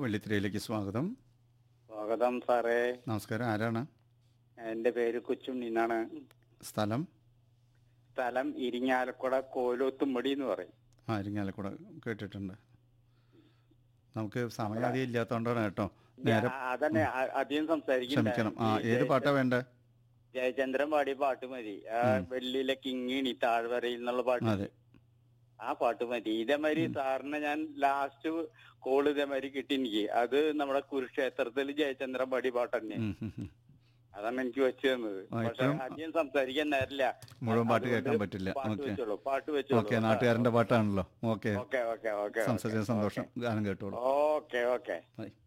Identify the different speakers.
Speaker 1: വെള്ളിത്തിരയിലേക്ക് സ്വാഗതം
Speaker 2: സ്വാഗതം സാറേ
Speaker 1: നമസ്കാരം ആരാണ്
Speaker 2: എന്റെ പേര് കൊച്ചുണ്ണിന്നാണ്
Speaker 1: സ്ഥലം
Speaker 2: സ്ഥലം ഇരിങ്ങാലക്കുട കോലോത്തുമ്പടി എന്ന് പറയും
Speaker 1: ആ ഇരിങ്ങാലക്കുട കേട്ടിട്ടുണ്ട് നമുക്ക് സമയാധികം ഇല്ലാത്തതുകൊണ്ടാണ് കേട്ടോ നേരെ
Speaker 2: ഞാൻ അതന്നെ അ- അധികം സംസാരിക്കില്ല
Speaker 1: ക്ഷമിക്കണം ആ
Speaker 2: എനിക്ക്
Speaker 1: ഏത് പാട്ടാ വേണ്ടേ
Speaker 2: ജയചന്ദ്രൻ പാടിയ പാട്ട് മതി ആ വെള്ളിയിലെ കിങ്ങിണി താഴ്വരയിൽ എന്നുള്ള പാട്ട്
Speaker 1: അതെ
Speaker 2: ആ പാട്ട് മതി ഇതേമാതിരി സാറിന് ഞാൻ ലാസ്റ്റ് കോൾ ഇതേമാതിരി കിട്ടി എനിക്ക് അത് നമ്മുടെ കുരുക്ഷേത്രത്തിൽ ജയചന്ദ്രൻ പാടിയ പാട്ട് തന്നെ
Speaker 1: ഉം, ഉം, ഉം.
Speaker 2: അതാണ് എനിക്ക് വെച്ച് തന്നത്
Speaker 1: ആ,
Speaker 2: പക്ഷെ
Speaker 1: ഇപ്പോഴും
Speaker 2: അധികം സംസാരിക്കാൻ നേരില്ല
Speaker 1: മുഴുവൻ പാട്ട്
Speaker 2: അതുകൊണ്ട്
Speaker 1: കേൾക്കാൻ പറ്റില്ല
Speaker 2: പാട്ട്
Speaker 1: ഓക്കെ
Speaker 2: വെച്ചോളൂ പാട്ട്
Speaker 1: ഓക്കെ
Speaker 2: വെച്ചോളൂ
Speaker 1: നാട്ടുകാരൻ്റെ പാട്ടാണല്ലോ ഓക്കെ
Speaker 2: ഓക്കെ ഓക്കെ ഓക്കെ
Speaker 1: സംസാരിച്ച സന്തോഷം ഗാനം കേട്ടോളൂ
Speaker 2: ഓക്കെ ഓക്കെ
Speaker 1: ബൈ